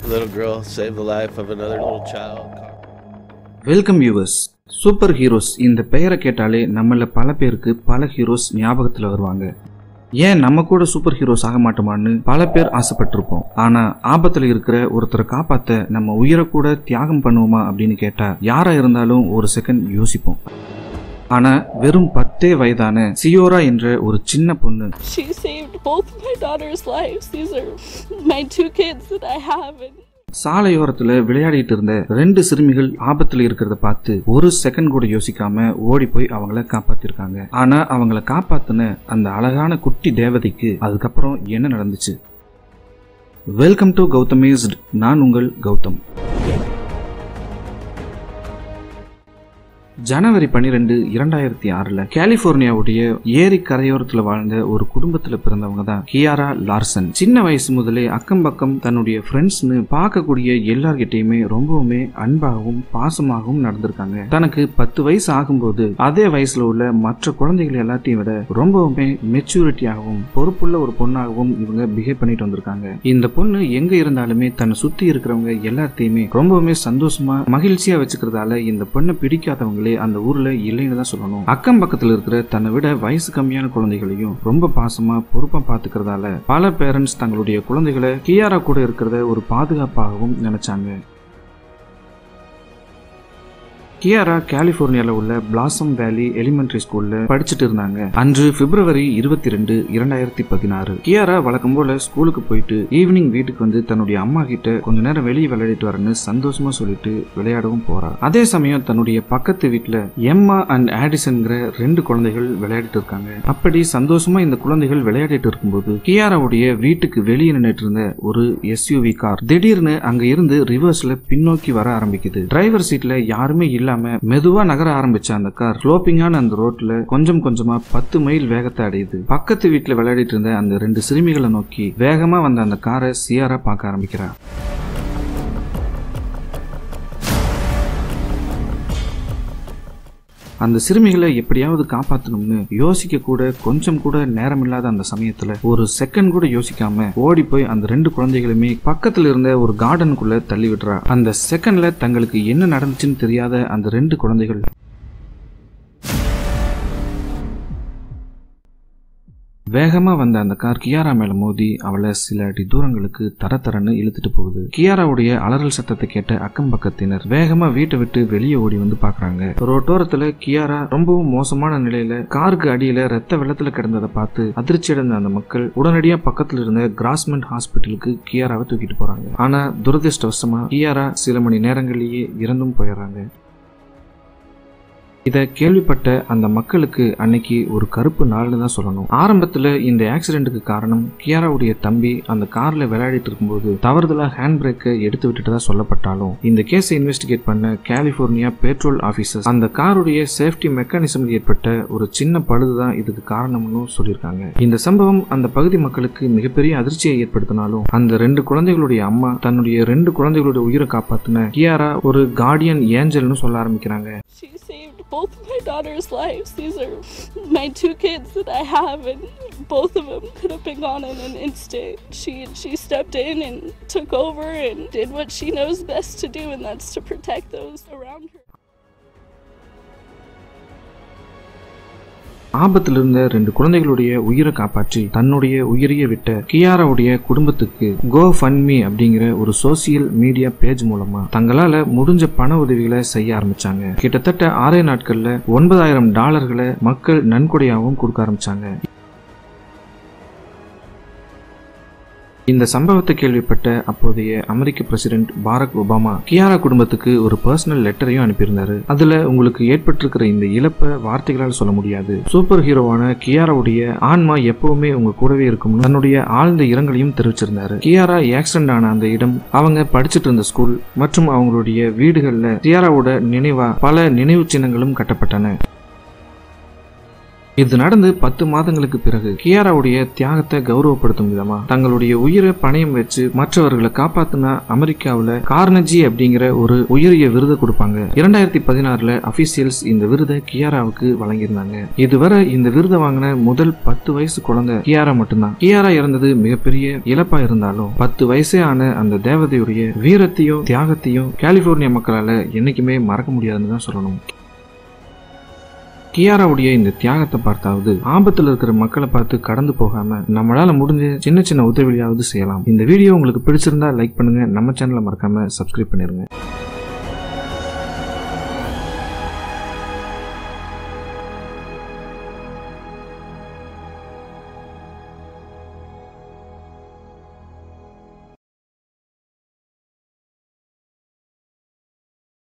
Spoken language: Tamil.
little girl saved the life of another little child. Welcome viewers super heroes இந்த பெயரை கேட்டாலே நம்மள பல பேருக்கு பல ஹீரோஸ் ஞாபகத்தில் வருவாங்க ஏன் நம்ம கூட சூப்பர் ஹீரோஸ் ஆக மாட்டோமான்னு பல பேர் ஆசைப்பட்டிருப்போம் ஆனா ஆபத்துல இருக்கிற ஒருத்தரை காப்பாத்த நம்ம உயிரை கூட தியாகம் பண்ணுவோமா அப்படின்னு கேட்டா யாரா இருந்தாலும் ஒரு செகண்ட் யோசிப்போம் ஆனா வெறும் பத்தே வயதான சியோரா என்ற ஒரு சின்ன பொண்ணு She saved both my daughter's lives. These are my two kids that I have. And சாலையோரத்துல விளையாடிட்டு இருந்த ரெண்டு சிறுமிகள் ஆபத்துல இருக்கிறத பார்த்து ஒரு செகண்ட் கூட யோசிக்காம ஓடி போய் அவங்கள காப்பாத்திருக்காங்க ஆனா அவங்கள காப்பாத்தின அந்த அழகான குட்டி தேவதைக்கு அதுக்கப்புறம் என்ன நடந்துச்சு வெல்கம் டு கௌதமேஸ்ட் நான் உங்கள் கௌதம் ஜனவரி பன்னிரெண்டு இரண்டாயிரத்தி ஆறுல கலிபோர்னியாவுடைய ஏரி கரையோரத்துல வாழ்ந்த ஒரு குடும்பத்துல பிறந்தவங்க தான் கியாரா லார்சன் சின்ன வயசு முதலே அக்கம் பக்கம் தன்னுடைய ஃப்ரெண்ட்ஸ்னு பார்க்கக்கூடிய எல்லார்கிட்டயுமே ரொம்பவுமே அன்பாகவும் பாசமாகவும் நடந்திருக்காங்க தனக்கு பத்து வயசு ஆகும்போது அதே வயசுல உள்ள மற்ற குழந்தைகள் எல்லாத்தையும் விட ரொம்பவுமே மெச்சூரிட்டியாகவும் பொறுப்புள்ள ஒரு பொண்ணாகவும் இவங்க பிஹேவ் பண்ணிட்டு வந்திருக்காங்க இந்த பொண்ணு எங்க இருந்தாலுமே தன்னை சுத்தி இருக்கிறவங்க எல்லாத்தையுமே ரொம்பவுமே சந்தோஷமா மகிழ்ச்சியா வச்சுக்கிறதால இந்த பொண்ணை பிடிக்காதவங்களே அந்த ஊர்ல இல்லைன்னு தான் சொல்லணும் அக்கம் பக்கத்துல இருக்கிற தன்னை விட வயசு கம்மியான குழந்தைகளையும் ரொம்ப பாசமா பொறுப்பா பாத்துக்கிறதால பல பேரண்ட்ஸ் தங்களுடைய குழந்தைகளை கியாரா கூட இருக்கிறத ஒரு பாதுகாப்பாகவும் நினைச்சாங்க கியாரா கலிபோர்னியால உள்ள பிளாசம் வேலி எலிமெண்டரி ஸ்கூல்ல படிச்சுட்டு இருந்தாங்க அன்று பிப்ரவரி இருபத்தி ரெண்டு இரண்டாயிரத்தி பதினாறு கியாரா வழக்கம் போல ஸ்கூலுக்கு போயிட்டு ஈவினிங் வீட்டுக்கு வந்து தன்னுடைய அம்மா கிட்ட கொஞ்ச நேரம் வெளியே விளையாடிட்டு வரேன்னு சந்தோஷமா சொல்லிட்டு விளையாடவும் போறா அதே சமயம் தன்னுடைய பக்கத்து வீட்டுல எம்மா அண்ட் ஆடிசன்கிற ரெண்டு குழந்தைகள் விளையாடிட்டு இருக்காங்க அப்படி சந்தோஷமா இந்த குழந்தைகள் விளையாடிட்டு இருக்கும்போது கியாராவுடைய வீட்டுக்கு வெளியே நின்னுட்டு இருந்த ஒரு எஸ்யூவி கார் திடீர்னு அங்க இருந்து ரிவர்ஸ்ல பின்னோக்கி வர ஆரம்பிக்குது டிரைவர் சீட்ல யாருமே இல்லாம மெதுவா நகர ஆரம்பிச்ச அந்த கார் ஸ்லோப்பிங்கான அந்த ரோட்ல கொஞ்சம் கொஞ்சமா பத்து மைல் வேகத்தை அடையுது பக்கத்து வீட்டுல விளையாடிட்டு இருந்த அந்த ரெண்டு சிறுமிகளை நோக்கி வேகமா வந்த அந்த காரை சியாரா பார்க்க ஆரம்பிக்கிறா அந்த சிறுமிகளை எப்படியாவது காப்பாற்றணும்னு யோசிக்க கூட கொஞ்சம் கூட நேரம் இல்லாத அந்த சமயத்துல ஒரு செகண்ட் கூட யோசிக்காம ஓடி போய் அந்த ரெண்டு குழந்தைகளுமே பக்கத்துல இருந்த ஒரு கார்டனுக்குள்ள தள்ளி விடுறா அந்த செகண்ட்ல தங்களுக்கு என்ன நடந்துச்சுன்னு தெரியாத அந்த ரெண்டு குழந்தைகள் வேகமா வந்த அந்த கார் கியாரா மேல மோதி அவளை சில அடி தூரங்களுக்கு தர தரன்னு இழுத்துட்டு போகுது கியாராவுடைய அலறல் சத்தத்தை கேட்ட அக்கம் பக்கத்தினர் வேகமா வீட்டை விட்டு வெளியே ஓடி வந்து பாக்குறாங்க ரோட்டோரத்துல கியாரா ரொம்பவும் மோசமான நிலையில காருக்கு அடியில ரத்த வெள்ளத்துல கிடந்ததை பார்த்து அதிர்ச்சி அடைந்த அந்த மக்கள் உடனடியா பக்கத்துல இருந்த கிராஸ்மெண்ட் ஹாஸ்பிட்டலுக்கு கியாராவை தூக்கிட்டு போறாங்க ஆனா துரதிருஷ்டவசமா கியாரா சில மணி நேரங்களிலேயே இறந்தும் போயிடுறாங்க இதை கேள்விப்பட்ட அந்த மக்களுக்கு அன்னைக்கு ஒரு கருப்பு நாள்னு தான் சொல்லணும் ஆரம்பத்துல இந்த ஆக்சிடென்ட்டுக்கு காரணம் கியாராவுடைய தம்பி அந்த கார்ல விளையாடிட்டு இருக்கும்போது தவறுதலா ஹேண்ட் பிரேக்கை எடுத்து விட்டுட்டதா சொல்லப்பட்டாலும் இந்த கேஸை இன்வெஸ்டிகேட் பண்ண கலிபோர்னியா பெட்ரோல் ஆபீசர்ஸ் அந்த காருடைய சேஃப்டி மெக்கானிசம் ஏற்பட்ட ஒரு சின்ன பழுது தான் இதுக்கு காரணம்னு சொல்லியிருக்காங்க இந்த சம்பவம் அந்த பகுதி மக்களுக்கு மிகப்பெரிய அதிர்ச்சியை ஏற்படுத்தினாலும் அந்த ரெண்டு குழந்தைகளுடைய அம்மா தன்னுடைய ரெண்டு குழந்தைகளுடைய உயிரை காப்பாத்தின கியாரா ஒரு கார்டியன் ஏஞ்சல்னு சொல்ல ஆரம்பிக்கிறாங்க she saved both my daughter's lives. These are my two kids that I have, and both of them could have been gone in an instant. She she stepped in and took over and did what she knows best to do, and that's to protect those around her. ஆபத்தில் இருந்த ரெண்டு குழந்தைகளுடைய உயிரை காப்பாற்றி தன்னுடைய உயிரையே விட்ட கியாராவுடைய குடும்பத்துக்கு கோ ஃபன்மி அப்படிங்கிற ஒரு சோசியல் மீடியா பேஜ் மூலமா தங்களால முடிஞ்ச பண உதவிகளை செய்ய ஆரம்பிச்சாங்க கிட்டத்தட்ட ஆறே நாட்கள்ல ஒன்பதாயிரம் டாலர்களை மக்கள் நன்கொடையாகவும் கொடுக்க ஆரம்பிச்சாங்க இந்த சம்பவத்தை கேள்விப்பட்ட அப்போதைய அமெரிக்க பிரசிடென்ட் பாரக் ஒபாமா கியாரா குடும்பத்துக்கு ஒரு பர்சனல் லெட்டரையும் அனுப்பியிருந்தாரு அதுல உங்களுக்கு ஏற்பட்டிருக்கிற இந்த இழப்பை வார்த்தைகளால் சொல்ல முடியாது சூப்பர் ஹீரோவான கியாராவுடைய ஆன்மா எப்பவுமே உங்க கூடவே இருக்கும்னு தன்னுடைய ஆழ்ந்த இரங்கலையும் தெரிவிச்சிருந்தாரு கியாரா ஆக்சிடென்ட் ஆன அந்த இடம் அவங்க படிச்சிட்டு இருந்த ஸ்கூல் மற்றும் அவங்களுடைய வீடுகள்ல கியாராவோட நினைவா பல நினைவு சின்னங்களும் கட்டப்பட்டன இது நடந்து பத்து மாதங்களுக்கு பிறகு கியாராவுடைய தியாகத்தை கௌரவப்படுத்தும் விதமா தங்களுடைய உயிரை பணயம் வச்சு மற்றவர்களை காப்பாத்தினா அமெரிக்காவுல கார்னஜி அப்படிங்கிற ஒரு உயரிய விருதை கொடுப்பாங்க இரண்டாயிரத்தி பதினாறுல அபிஷியல்ஸ் இந்த விருதை கியாராவுக்கு வழங்கியிருந்தாங்க இதுவரை இந்த விருதை வாங்கின முதல் பத்து வயசு குழந்தை கியாரா மட்டும்தான் கியாரா இறந்தது மிகப்பெரிய இழப்பா இருந்தாலும் பத்து வயசே ஆன அந்த தேவதையுடைய வீரத்தையும் தியாகத்தையும் கலிபோர்னியா மக்களால என்னைக்குமே மறக்க முடியாதுன்னு தான் சொல்லணும் கியாராவுடைய இந்த தியாகத்தை பார்த்தாவது ஆபத்துல இருக்கிற மக்களை பார்த்து கடந்து போகாம நம்மளால முடிஞ்ச சின்ன சின்ன உதவியாவது செய்யலாம் இந்த வீடியோ உங்களுக்கு பிடிச்சிருந்தா லைக் பண்ணுங்க நம்ம சேனலை மறக்காம சப்ஸ்கிரைப் பண்ணிருங்க